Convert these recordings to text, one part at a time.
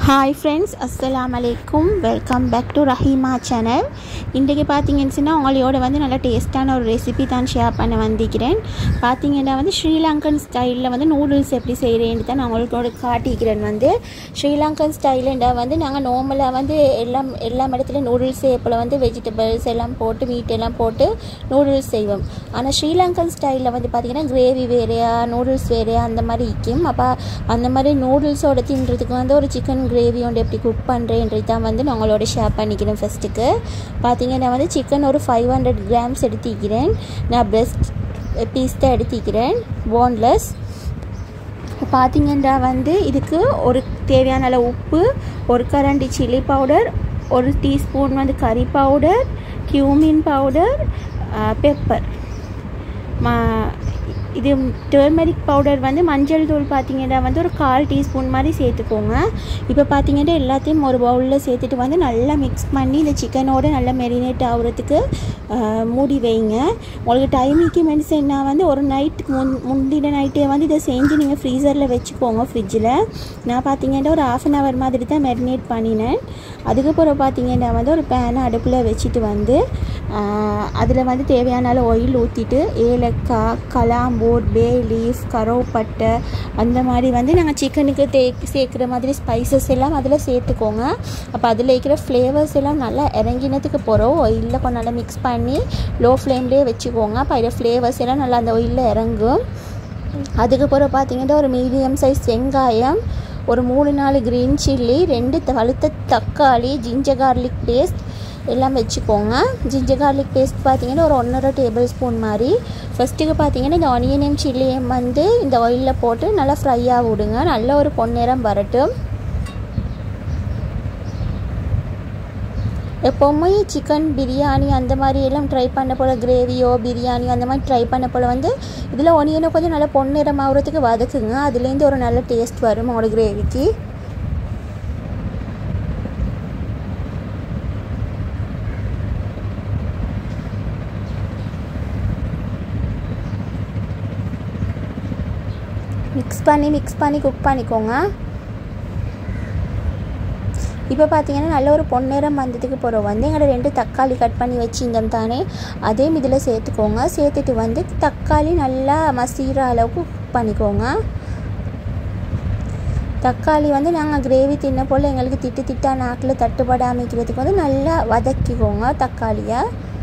hi friends அஸ்ஸலாம் அலைக்கும் welcome back to Rahima channel இன்றைக்கி பார்த்தீங்கன்னு சொன்னால் உங்களோட வந்து நல்ல டேஸ்ட்டான ஒரு ரெசிபி தான் ஷேர் பண்ண வந்திருக்கிறேன் பார்த்தீங்கன்னா வந்து ஸ்ரீலங்கன் ஸ்டைலில் வந்து நூடுல்ஸ் எப்படி செய்கிறேன்னு தான் நான் உங்களோட காட்டிக்கிறேன் வந்து ஸ்ரீலங்கன் ஸ்டைலுண்டா வந்து நாங்கள் நார்மலாக வந்து எல்லாம் எல்லா இடத்துல நூடுல்ஸ் போல் வந்து வெஜிடபிள்ஸ் எல்லாம் போட்டு மீட் எல்லாம் போட்டு நூடுல்ஸ் செய்வோம் ஆனால் ஸ்ரீலங்கன் ஸ்டைலில் வந்து பார்த்திங்கன்னா கிரேவி வேறையா நூடுல்ஸ் வேறையா அந்த மாதிரி இருக்கும் அப்போ அந்த மாதிரி நூடுல்ஸோட தின்றதுக்கு வந்து ஒரு சிக்கன் கிரேவி ஒன்று எப்படி குக் பண்ணுறேன்றது தான் வந்து நான் உங்களோட ஷேர் பண்ணிக்கிறேன் ஃபஸ்ட்டுக்கு பார்த்தீங்கன்னா வந்து சிக்கன் ஒரு ஃபைவ் ஹண்ட்ரட் கிராம்ஸ் எடுத்திக்கிறேன் நான் பெஸ்ட் பீஸ் தான் எடுத்திக்கிறேன் போன்லெஸ் பார்த்தீங்கன்னா வந்து இதுக்கு ஒரு தேவையான அளவு உப்பு ஒரு கரண்டி சில்லி பவுடர் ஒரு டீஸ்பூன் வந்து கறி பவுடர் கியூமின் பவுடர் பெப்பர் மா இது டர்மெரிக் பவுடர் வந்து மஞ்சள் தூள் பார்த்தீங்கன்னா வந்து ஒரு கால் டீஸ்பூன் மாதிரி சேர்த்துக்கோங்க இப்போ பார்த்தீங்கன்னா எல்லாத்தையும் ஒரு பவுலில் சேர்த்துட்டு வந்து நல்லா மிக்ஸ் பண்ணி இந்த சிக்கனோடு நல்லா மெரினேட் ஆகுறதுக்கு மூடி வைங்க உங்களுக்கு டைமிங்க்கு மெடிசன்னா வந்து ஒரு நைட்டுக்கு முன் முந்தின நைட்டே வந்து இதை செஞ்சு நீங்கள் ஃப்ரீசரில் வச்சுக்கோங்க ஃப்ரிட்ஜில் நான் பார்த்தீங்கன்னா ஒரு ஆஃப் அன் ஹவர் மாதிரி தான் மெரினேட் பண்ணினேன் அதுக்கப்புறம் பார்த்தீங்கன்னா வந்து ஒரு பேனை அடுப்பில் வச்சுட்டு வந்து அதில் வந்து தேவையான அளவு ஆயில் ஊற்றிட்டு ஏலக்காய் கலாம்பூர் பே லீஃப் கரோப்பட்டை அந்த மாதிரி வந்து நாங்கள் சிக்கனுக்கு தே சேர்க்குற மாதிரி ஸ்பைசஸ் எல்லாம் அதில் சேர்த்துக்கோங்க அப்போ அதில் இருக்கிற ஃப்ளேவர்ஸ் எல்லாம் நல்லா இறங்கினதுக்கு போகிறோம் ஆயிலில் கொஞ்சம் நல்லா மிக்ஸ் பண்ணி லோ ஃப்ளேம்லேயே வச்சுக்கோங்க அப்போ அதில் ஃப்ளேவர்ஸ் எல்லாம் நல்லா அந்த ஆயிலில் இறங்கும் அதுக்கப்புறம் பார்த்தீங்கன்னா ஒரு மீடியம் சைஸ் வெங்காயம் ஒரு மூணு நாலு க்ரீன் சில்லி ரெண்டு பழுத்த தக்காளி ஜிஞ்சர் கார்லிக் பேஸ்ட் எல்லாம் வச்சுக்கோங்க ஜிஞ்சர் கார்லிக் பேஸ்ட் பார்த்தீங்கன்னா ஒரு ஒன்றரை டேபிள் ஸ்பூன் மாதிரி ஃபஸ்ட்டுக்கு பார்த்தீங்கன்னா இந்த ஆனியனையும் சில்லியும் வந்து இந்த ஆயிலில் போட்டு நல்லா ஃப்ரையாக விடுங்க நல்ல ஒரு பொன்னிறம் வரட்டும் எப்போவுமே சிக்கன் பிரியாணி அந்த மாதிரி எல்லாம் ட்ரை பண்ண போல் கிரேவியோ பிரியாணியோ அந்த மாதிரி ட்ரை பண்ண போல் வந்து இதில் ஒனியனை கொஞ்சம் நல்லா பொன்னிறம் ஆகிறதுக்கு வதக்குங்க அதுலேருந்து ஒரு நல்ல டேஸ்ட் வரும் உங்களோட கிரேவிக்கு மிக்ஸ் பண்ணி மிக்ஸ் பண்ணி குக் பண்ணிக்கோங்க இப்போ பார்த்தீங்கன்னா நல்ல ஒரு பொன்னிறம் வந்ததுக்கு போகிறோம் வந்து எங்களோட ரெண்டு தக்காளி கட் பண்ணி வச்சிருந்தோம் தானே அதையும் இதில் சேர்த்துக்கோங்க சேர்த்துட்டு வந்து தக்காளி நல்லா மசீர அளவுக்கு குக் பண்ணிக்கோங்க தக்காளி வந்து நாங்கள் கிரேவி தின்ன போல் எங்களுக்கு திட்டு திட்டா நாக்கில் தட்டுப்படாமிக்கிறதுக்கு வந்து நல்லா வதக்கிக்கோங்க தக்காளியை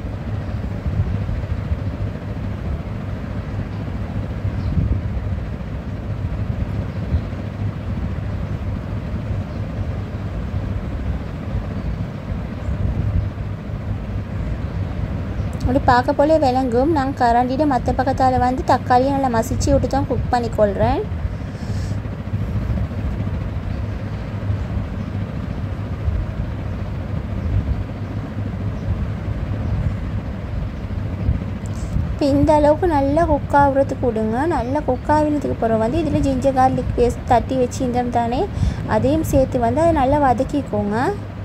அப்படி பார்க்க போலே விளங்கும் நான் கரண்டிட்டு மற்ற பக்கத்தால் வந்து தக்காளியை நல்லா மசிச்சு விட்டு தான் குக் பண்ணிக்கொள்கிறேன் இப்போ இந்த அளவுக்கு நல்லா குக் ஆகுறதுக்கு விடுங்க நல்லா குக் ஆகினதுக்கு அப்புறம் வந்து இதில் ஜிஞ்சர் கார்லிக் பேஸ்ட் தட்டி வச்சுருந்தோம் தானே அதையும் சேர்த்து வந்து அதை நல்லா வதக்கிக்கோங்க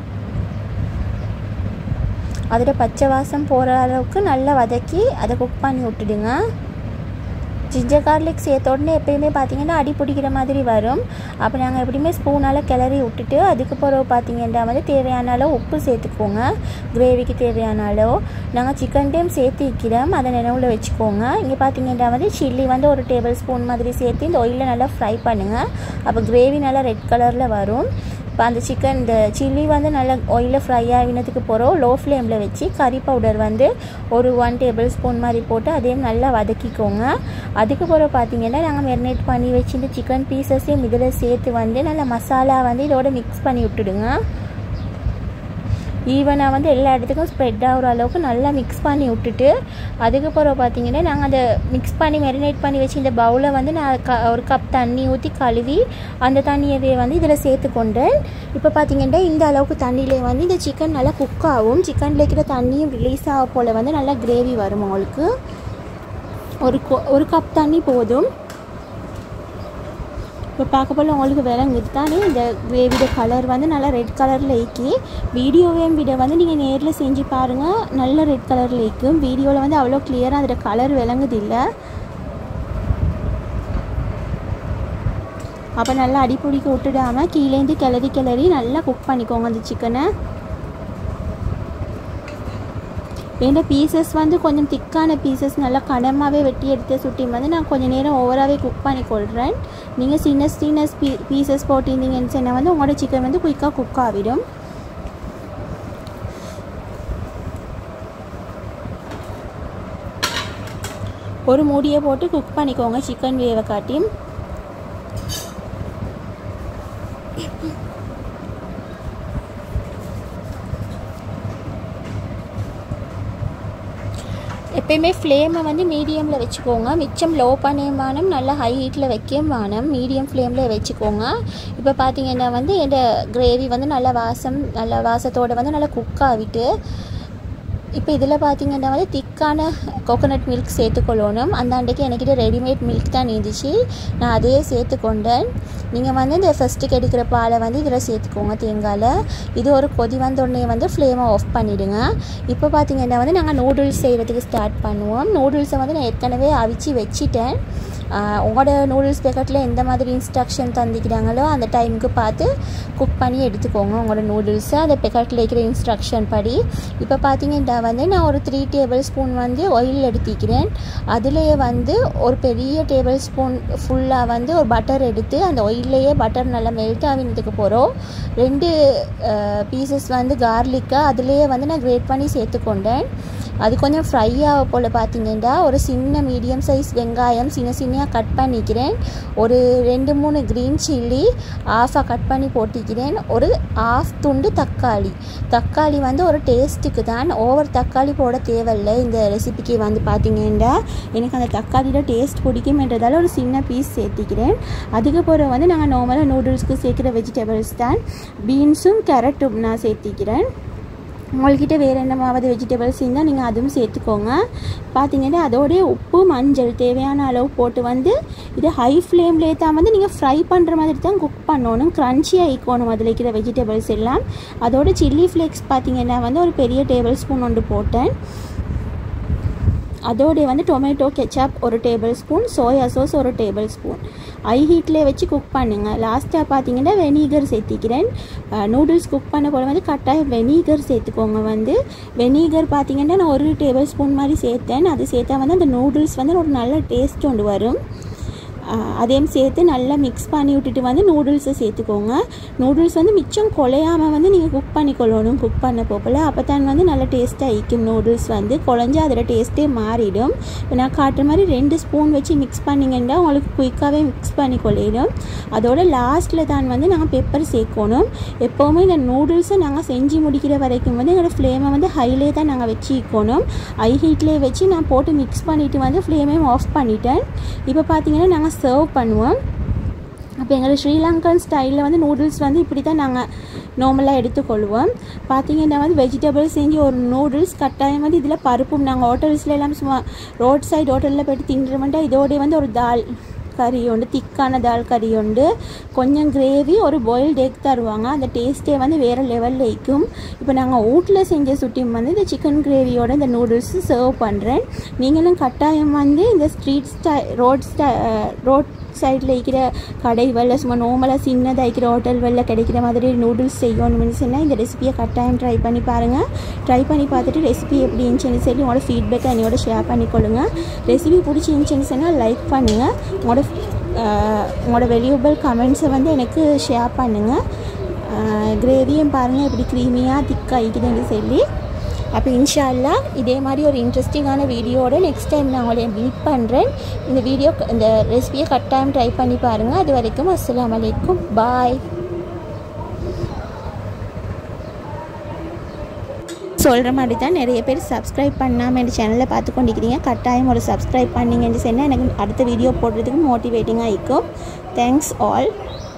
அதோட பச்சை வாசம் போகிற அளவுக்கு நல்லா வதக்கி அதை குக் பண்ணி விட்டுடுங்க ஜிஞ்சர் கார்லிக் சேர்த்த உடனே எப்பயுமே பார்த்தீங்கன்னா அடி பிடிக்கிற மாதிரி வரும் அப்போ நாங்கள் எப்படியுமே ஸ்பூனால் கிளறி விட்டுட்டு அதுக்கு பிறகு பார்த்தீங்கன்னா வந்து தேவையான அளவு உப்பு சேர்த்துக்கோங்க கிரேவிக்கு தேவையான அளவு நாங்கள் சிக்கன் டைம் சேர்த்து வைக்கிறோம் அதை நினைவில் வச்சுக்கோங்க இங்கே பார்த்தீங்கன்னா வந்து சில்லி வந்து ஒரு டேபிள் ஸ்பூன் மாதிரி சேர்த்து இந்த ஆயிலில் நல்லா ஃப்ரை பண்ணுங்கள் அப்போ கிரேவி நல்லா ரெட் கலரில் வரும் இப்போ அந்த சிக்கன் இந்த சில்லி வந்து நல்லா ஆயிலில் ஃப்ரை ஆகினதுக்கு போகிறோம் லோ ஃப்ளேமில் வச்சு கறி பவுடர் வந்து ஒரு ஒன் டேபிள் ஸ்பூன் மாதிரி போட்டு அதையும் நல்லா வதக்கிக்கோங்க அதுக்கு பிறகு பார்த்தீங்கன்னா நாங்கள் மெரினேட் பண்ணி வச்சு இந்த சிக்கன் பீசஸையும் இதில் சேர்த்து வந்து நல்லா மசாலா வந்து இதோட மிக்ஸ் பண்ணி விட்டுடுங்க ஈவனாக வந்து எல்லா இடத்துக்கும் ஸ்ப்ரெட் ஆகிற அளவுக்கு நல்லா மிக்ஸ் பண்ணி விட்டுட்டு அதுக்கப்புறம் பார்த்தீங்கன்னா நாங்கள் அதை மிக்ஸ் பண்ணி மெரினேட் பண்ணி வச்சு இந்த பவுலை வந்து நான் க ஒரு கப் தண்ணி ஊற்றி கழுவி அந்த தண்ணியவே வந்து இதில் சேர்த்துக்கொண்டேன் இப்போ பார்த்தீங்கன்னா இந்த அளவுக்கு தண்ணியிலே வந்து இந்த சிக்கன் நல்லா குக் ஆகும் சிக்கனில் இருக்கிற தண்ணியும் ரிலீஸ் ஆக போல் வந்து நல்லா கிரேவி வரும் உங்களுக்கு ஒரு ஒரு கப் தண்ணி போதும் இப்போ பார்க்க போல் உங்களுக்கு விளங்குது தானே இந்த கிரேவியோட கலர் வந்து நல்லா ரெட் கலரில் இக்கி வீடியோவையும் விட வந்து நீங்கள் நேரில் செஞ்சு பாருங்கள் நல்ல ரெட் கலரில் இருக்கும் வீடியோவில் வந்து அவ்வளோ கிளியராக அதோட கலர் விளங்குது இல்லை அப்போ நல்லா அடிப்பிடிக்க விட்டுடாமல் கீழேந்து கிளறி கிளறி நல்லா குக் பண்ணிக்கோங்க அந்த சிக்கனை ஏன்னா பீசஸ் வந்து கொஞ்சம் திக்கான பீசஸ் நல்லா கனமாகவே வெட்டி எடுத்து சுட்டி வந்து நான் கொஞ்சம் நேரம் ஓவராகவே குக் பண்ணி கொள்கிறேன் நீங்கள் சின்ன சின்ன பீ பீசஸ் போட்டிருந்தீங்கன்னு சொன்னால் வந்து உங்களோட சிக்கன் வந்து குயிக்காக குக் ஆகிடும் ஒரு மூடியை போட்டு குக் பண்ணிக்கோங்க சிக்கன் வேவை காட்டியும் எப்பயுமே ஃப்ளேமை வந்து மீடியமில் வச்சுக்கோங்க மிச்சம் லோ பண்ணியமானம் நல்லா ஹை ஹீட்டில் வைக்கவும் வேணும் மீடியம் ஃப்ளேமில் வச்சுக்கோங்க இப்போ பார்த்தீங்கன்னா வந்து இந்த கிரேவி வந்து நல்லா வாசம் நல்லா வாசத்தோடு வந்து நல்லா குக் ஆகிட்டு இப்போ இதில் பார்த்தீங்கன்னா வந்து திக்கான கோகோனட் மில்க் சேர்த்துக்கொள்ளணும் அந்த அன்றைக்கு என்கிட்ட ரெடிமேட் மில்க் தான் இருந்துச்சு நான் அதையே சேர்த்துக்கொண்டேன் நீங்கள் வந்து இந்த ஃபஸ்ட்டுக்கு எடுக்கிற பாலை வந்து இதில் சேர்த்துக்கோங்க தேங்காயில் இது ஒரு கொதி வந்த உடனே வந்து ஃப்ளேமை ஆஃப் பண்ணிவிடுங்க இப்போ பார்த்தீங்கன்னா வந்து நாங்கள் நூடுல்ஸ் செய்கிறதுக்கு ஸ்டார்ட் பண்ணுவோம் நூடுல்ஸை வந்து நான் ஏற்கனவே அவிச்சு வச்சிட்டேன் உங்களோட நூடுல்ஸ் பேக்கெட்டில் எந்த மாதிரி இன்ஸ்ட்ரக்ஷன் தந்திக்கிறாங்களோ அந்த டைமுக்கு பார்த்து குக் பண்ணி எடுத்துக்கோங்க உங்களோட நூடுல்ஸை அந்த பேக்கெட்டில் இருக்கிற இன்ஸ்ட்ரக்ஷன் படி இப்போ பார்த்தீங்கன்னா வந்து நான் ஒரு த்ரீ டேபிள் ஸ்பூன் வந்து ஆயில் எடுத்திக்கிறேன் அதுலேயே வந்து ஒரு பெரிய டேபிள் ஸ்பூன் ஃபுல்லாக வந்து ஒரு பட்டர் எடுத்து அந்த ஆயிலையே பட்டர் நல்லா மெல்ட் ஆகினதுக்கு போகிறோம் ரெண்டு பீசஸ் வந்து கார்லிக்காக அதுலேயே வந்து நான் கிரேட் பண்ணி சேர்த்துக்கொண்டேன் அது கொஞ்சம் ஃப்ரை ஆக போல் பார்த்தீங்கன்னா ஒரு சின்ன மீடியம் சைஸ் வெங்காயம் சின்ன சின்னையாக கட் பண்ணிக்கிறேன் ஒரு ரெண்டு மூணு க்ரீன் சில்லி ஆஃபாக கட் பண்ணி போட்டிக்கிறேன் ஒரு ஆஃப் துண்டு தக்காளி தக்காளி வந்து ஒரு டேஸ்ட்டுக்கு தான் ஓவர் தக்காளி போட தேவையில்லை இந்த ரெசிபிக்கு வந்து பார்த்தீங்கன்னா எனக்கு அந்த தக்காளியோட டேஸ்ட் பிடிக்கும்ன்றதால ஒரு சின்ன பீஸ் சேர்த்திக்கிறேன் அதுக்கப்புறம் வந்து நாங்கள் நார்மலாக நூடுல்ஸ்க்கு சேர்க்குற வெஜிடபிள்ஸ் தான் பீன்ஸும் கேரட்டும் நான் சேர்த்திக்கிறேன் உங்கள்கிட்ட வேறு என்னமாவது வெஜிடபிள்ஸ் இருந்தால் நீங்கள் அதுவும் சேர்த்துக்கோங்க பார்த்தீங்கன்னா அதோடைய உப்பு மஞ்சள் தேவையான அளவு போட்டு வந்து இது ஹை ஃப்ளேம்லேயே தான் வந்து நீங்கள் ஃப்ரை பண்ணுற மாதிரி தான் குக் பண்ணணும் க்ரன்ச்சியாக ஆயிக்கணும் அதில் இருக்கிற வெஜிடபிள்ஸ் எல்லாம் அதோட சில்லி ஃப்ளேக்ஸ் பார்த்தீங்கன்னா வந்து ஒரு பெரிய டேபிள் ஸ்பூன் ஒன்று போட்டேன் அதோடைய வந்து டொமேட்டோ கெச்சப் ஒரு டேபிள் ஸ்பூன் சோயா சாஸ் ஒரு டேபிள் ஸ்பூன் ஐ ஹீட்லேயே வச்சு குக் பண்ணுங்கள் லாஸ்ட்டாக பார்த்தீங்கன்னா வெனிகர் சேர்த்திக்கிறேன் நூடுல்ஸ் குக் பண்ண போல வந்து கட்டாயம் வெனிகர் சேர்த்துக்கோங்க வந்து வெனிகர் பார்த்தீங்கன்னா நான் ஒரு டேபிள் ஸ்பூன் மாதிரி சேர்த்தேன் அது சேர்த்தா வந்து அந்த நூடுல்ஸ் வந்து ஒரு நல்ல டேஸ்ட் கொண்டு வரும் அதையும் சேர்த்து நல்லா மிக்ஸ் பண்ணி விட்டுட்டு வந்து நூடுல்ஸை சேர்த்துக்கோங்க நூடுல்ஸ் வந்து மிச்சம் குலையாமல் வந்து நீங்கள் குக் பண்ணிக்கொள்ளணும் குக் பண்ண போப்பில் அப்போ தான் வந்து நல்லா டேஸ்ட்டாக இருக்கும் நூடுல்ஸ் வந்து குழஞ்சா அதோட டேஸ்ட்டே மாறிடும் இப்போ நான் காட்டுற மாதிரி ரெண்டு ஸ்பூன் வச்சு மிக்ஸ் பண்ணிங்கன்னா உங்களுக்கு குயிக்காகவே மிக்ஸ் பண்ணி கொள்ளிடும் அதோட லாஸ்ட்டில் தான் வந்து நாங்கள் பெப்பர் சேர்க்கணும் எப்போவுமே இந்த நூடுல்ஸை நாங்கள் செஞ்சு முடிக்கிற வரைக்கும் வந்து எங்களோட ஃப்ளேமை வந்து ஹைலே தான் நாங்கள் வச்சுக்கணும் ஹை ஹீட்லேயே வச்சு நான் போட்டு மிக்ஸ் பண்ணிவிட்டு வந்து ஃப்ளேமையும் ஆஃப் பண்ணிட்டேன் இப்போ பார்த்தீங்கன்னா நாங்கள் சர்வ் பண்ணுவோம் அப்போ எங்களோட ஸ்ரீலங்கன் ஸ்டைலில் வந்து நூடுல்ஸ் வந்து இப்படி தான் நாங்கள் நார்மலாக எடுத்துக்கொள்வோம் பார்த்தீங்கன்னா வந்து வெஜிடபிள்ஸ் செஞ்சு ஒரு நூடுல்ஸ் கட்டாயம் வந்து இதில் பருப்பும் நாங்கள் ஹோட்டல்ஸ்ல எல்லாம் சும்மா ரோட் சைடு ஹோட்டலில் போய்ட்டு திங்குறோம்ட்டா இதோடய வந்து ஒரு தால் கறி உண்டு திக்கான தால் கறி உண்டு கொஞ்சம் கிரேவி ஒரு பாயில்டு எக் தருவாங்க அந்த டேஸ்ட்டே வந்து வேறு லெவலில் இருக்கும் இப்போ நாங்கள் வீட்டில் செஞ்ச சுட்டியும் வந்து இந்த சிக்கன் கிரேவியோட இந்த நூடுல்ஸ் சர்வ் பண்ணுறேன் நீங்களும் கட்டாயம் வந்து இந்த street style road style road சைடில் இருக்கிற கடை வெள்ள சும்மா நார்மலாக சின்னதாக இருக்கிற ஹோட்டல் வெள்ள கிடைக்கிற மாதிரி நூடுல்ஸ் செய்யணும்னு சொன்னால் இந்த ரெசிபியை கட்டாயம் ட்ரை பண்ணி பாருங்கள் ட்ரை பண்ணி பார்த்துட்டு ரெசிபி எப்படி இருந்துச்சுன்னு சொல்லி உங்களோட ஃபீட்பேக்கை என்னோட ஷேர் பண்ணிக்கொள்ளுங்க ரெசிபி பிடிச்சிருந்துச்சின்னு சொன்னால் லைக் பண்ணுங்கள் உங்களோட உங்களோட வெல்யூபிள் கமெண்ட்ஸை வந்து எனக்கு ஷேர் பண்ணுங்கள் கிரேவியும் பாருங்கள் எப்படி க்ரீமியாக திக்காக இருக்குதுன்னு சொல்லி அப்போ இன்ஷால்லா இதே மாதிரி ஒரு இன்ட்ரெஸ்டிங்கான வீடியோட நெக்ஸ்ட் டைம் நான் உங்களை மீட் பண்ணுறேன் இந்த வீடியோ இந்த ரெசிபியை கட்டாயம் ட்ரை பண்ணி பாருங்கள் அது வரைக்கும் அஸ்லாம் வலைக்கும் பாய் சொல்கிற மாதிரி தான் நிறைய பேர் சப்ஸ்கிரைப் பண்ணாமல் இந்த சேனலில் பார்த்து கொண்டிருக்கிறீங்க கட்டாயம் ஒரு சப்ஸ்கிரைப் பண்ணிங்கன்னு சொன்னால் எனக்கு அடுத்த வீடியோ போடுறதுக்கு மோட்டிவேட்டிங்காக இருக்கும் தேங்க்ஸ் ஆல்